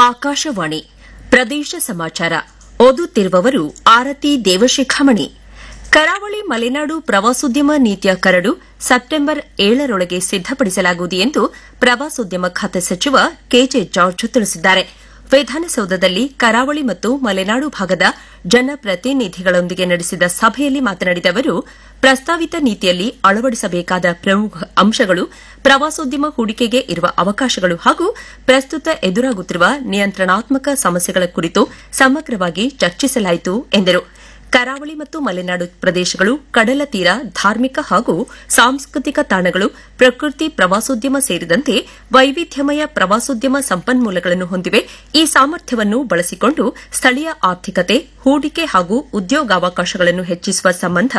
ಆಕಾಶವಾಣಿ ಪ್ರದೇಶ ಸಮಾಚಾರ ಓದುತ್ತಿರುವವರು ಆರತಿ ದೇವಶಿಖಾಮಣಿ ಕರಾವಳಿ ಮಲೆನಾಡು ಪ್ರವಾಸೋದ್ಯಮ ನೀತಿಯ ಕರಡು ಸೆಪ್ಟೆಂಬರ್ ಏಳರೊಳಗೆ ಸಿದ್ದಪಡಿಸಲಾಗುವುದು ಎಂದು ಪ್ರವಾಸೋದ್ಯಮ ಖಾತೆ ಸಚಿವ ಕೆಜೆ ಜಾರ್ಜ್ ತಿಳಿಸಿದ್ದಾರೆ ವಿಧಾನಸೌಧದಲ್ಲಿ ಕರಾವಳಿ ಮತ್ತು ಮಲೆನಾಡು ಭಾಗದ ಜನಪ್ರತಿನಿಧಿಗಳೊಂದಿಗೆ ನಡೆಸಿದ ಸಭೆಯಲ್ಲಿ ಮಾತನಾಡಿದ ಅವರು ಪ್ರಸ್ತಾವಿತ ನೀತಿಯಲ್ಲಿ ಅಳವಡಿಸಬೇಕಾದ ಪ್ರಮುಖ ಅಂಶಗಳು ಪ್ರವಾಸೋದ್ಯಮ ಹೂಡಿಕೆಗೆ ಇರುವ ಅವಕಾಶಗಳು ಹಾಗೂ ಪ್ರಸ್ತುತ ಎದುರಾಗುತ್ತಿರುವ ನಿಯಂತ್ರಣಾತ್ಮಕ ಸಮಸ್ಯೆಗಳ ಕುರಿತು ಸಮಗ್ರವಾಗಿ ಚರ್ಚಿಸಲಾಯಿತು ಎಂದರು ಕರಾವಳಿ ಮತ್ತು ಮಲೆನಾಡು ಪ್ರದೇಶಗಳು ಕಡಲ ತೀರ ಧಾರ್ಮಿಕ ಹಾಗೂ ಸಾಂಸ್ಕೃತಿಕ ತಾಣಗಳು ಪ್ರಕೃತಿ ಪ್ರವಾಸೋದ್ಯಮ ಸೇರಿದಂತೆ ವೈವಿಧ್ಯಮಯ ಪ್ರವಾಸೋದ್ಯಮ ಸಂಪನ್ಮೂಲಗಳನ್ನು ಹೊಂದಿವೆ ಈ ಸಾಮರ್ಥ್ಯವನ್ನು ಬಳಸಿಕೊಂಡು ಸ್ಥಳೀಯ ಆರ್ಥಿಕತೆ ಹೂಡಿಕೆ ಹಾಗೂ ಉದ್ಯೋಗಾವಕಾಶಗಳನ್ನು ಹೆಚ್ಚಿಸುವ ಸಂಬಂಧ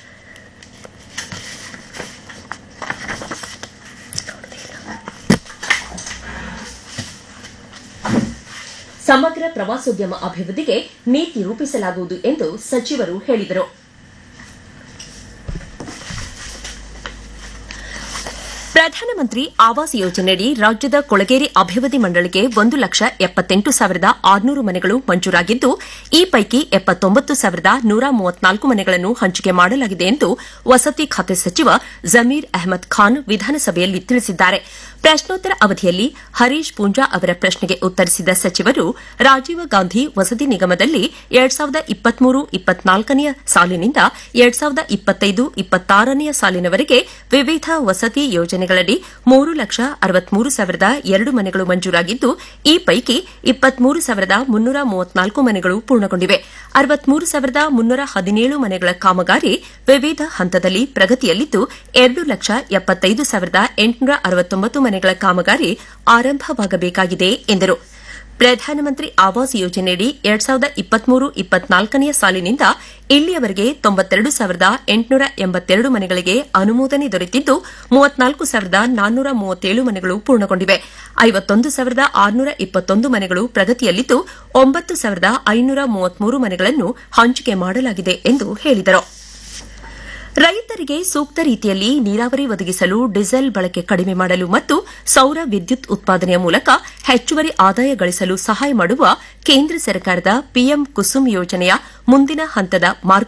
ಸಮಗ್ರ ಪ್ರವಾಸೋದ್ಯಮ ಅಭಿವೃದ್ಧಿಗೆ ನೀತಿ ರೂಪಿಸಲಾಗುವುದು ಎಂದು ಸಚಿವರು ಹೇಳಿದರು ಪ್ರಧಾನಮಂತ್ರಿ ಆವಾಸ್ ಯೋಜನೆಯಡಿ ರಾಜ್ಯದ ಕೊಳಗೇರಿ ಅಭಿವೃದ್ಧಿ ಮಂಡಳಿಗೆ ಒಂದು ಲಕ್ಷ ಎಪ್ಪತ್ತೆಂಟು ಸಾವಿರದ ಆರುನೂರು ಮನೆಗಳು ಮಂಜೂರಾಗಿದ್ದು ಈ ಪೈಕಿ ಎಪ್ಪತ್ತೊಂಬತ್ತು ಸಾವಿರದ ನೂರ ಮೂವತ್ನಾಲ್ಕು ಮನೆಗಳನ್ನು ಹಂಚಿಕೆ ಮಾಡಲಾಗಿದೆ ಎಂದು ವಸತಿ ಖಾತೆ ಸಚಿವ ಜಮೀರ್ ಅಹಮದ್ ಖಾನ್ ವಿಧಾನಸಭೆಯಲ್ಲಿ ತಿಳಿಸಿದ್ದಾರೆ ಪ್ರಶ್ನೋತ್ತರ ಅವಧಿಯಲ್ಲಿ ಹರೀಶ್ ಪೂಂಜಾ ಅವರ ಪ್ರಶ್ನೆಗೆ ಉತ್ತರಿಸಿದ ಸಚಿವರು ರಾಜೀವ್ ಗಾಂಧಿ ವಸತಿ ನಿಗಮದಲ್ಲಿ ಎರಡ್ ಸಾವಿರದ ಇಪ್ಪತ್ಮೂರು ಇಪ್ಪತ್ನಾಲ್ಕನೆಯ ಸಾಲಿನಿಂದ ಎರಡ್ ಸಾವಿರದ ಇಪ್ಪತ್ತೈದು ಇಪ್ಪತ್ತಾರನೆಯ ಸಾಲಿನವರೆಗೆ ವಿವಿಧ ವಸತಿ ಯೋಜನೆಗಳಡಿ ಮೂರು ಲಕ್ಷ ಅರವತ್ಮೂರು ಸಾವಿರದ ಎರಡು ಮನೆಗಳು ಮಂಜೂರಾಗಿದ್ದು ಈ ಪೈಕಿ ಇಪ್ಪತ್ಮೂರು ಸಾವಿರದ ಮುನ್ನೂರ ಮೂವತ್ನಾಲ್ಕು ಮನೆಗಳು ಪೂರ್ಣಗೊಂಡಿವೆ ಅರವತ್ಮೂರು ಸಾವಿರದ ಮುನ್ನೂರ ಹದಿನೇಳು ಮನೆಗಳ ಕಾಮಗಾರಿ ವಿವಿಧ ಹಂತದಲ್ಲಿ ಪ್ರಗತಿಯಲ್ಲಿದ್ದು ಎರಡು ಲಕ್ಷ ಎಪ್ಪತ್ತೈದು ಸಾವಿರದ ಎಂಟುನೂರ ಅರವತ್ತೊಂಬತ್ತು ಮನೆಗಳ ಕಾಮಗಾರಿ ಆರಂಭವಾಗಬೇಕಾಗಿದೆ ಎಂದರು ಪ್ರಧಾನಮಂತ್ರಿ ಆವಾಸ್ ಯೋಜನೆಯಡಿ ಎರಡ್ ಸಾವಿರದ ಇಪ್ಪತ್ಮೂರು ಇಪ್ಪತ್ನಾಲ್ಕನೆಯ ಸಾಲಿನಿಂದ ಇಲ್ಲಿಯವರೆಗೆ ತೊಂಬತ್ತೆರಡು ಸಾವಿರದ ಎಂಟುನೂರ ಎಂಬತ್ತೆರಡು ಮನೆಗಳಿಗೆ ಅನುಮೋದನೆ ದೊರೆತಿದ್ದು ಮೂವತ್ನಾಲ್ಕು ಸಾವಿರದ ನಾನ್ನೂರ ಮೂವತ್ತೇಳು ಮನೆಗಳು ಪೂರ್ಣಗೊಂಡಿವೆ ಐವತ್ತೊಂದು ಸಾವಿರದ ಆರುನೂರ ಇಪ್ಪತ್ತೊಂದು ಮನೆಗಳು ಪ್ರಗತಿಯಲ್ಲಿದ್ದು ಒಂಬತ್ತು ಸಾವಿರದ ಐನೂರ ಮೂವತ್ಮೂರು ಮನೆಗಳನ್ನು ಹಂಚಿಕೆ ಮಾಡಲಾಗಿದೆ ಎಂದು ಹೇಳಿದರು ರೈತರಿಗೆ ಸೂಕ್ತ ರೀತಿಯಲ್ಲಿ ನೀರಾವರಿ ಒದಗಿಸಲು ಡೀಸೆಲ್ ಬಳಕೆ ಕಡಿಮೆ ಮಾಡಲು ಮತ್ತು ಸೌರ ವಿದ್ಯುತ್ ಉತ್ಪಾದನೆಯ ಮೂಲಕ ಹೆಚ್ಚುವರಿ ಆದಾಯ ಗಳಿಸಲು ಸಹಾಯ ಮಾಡುವ ಕೇಂದ್ರ ಸರ್ಕಾರದ ಪಿಎಂ ಕುಸುಮ್ ಯೋಜನೆಯ ಮುಂದಿನ ಹಂತದ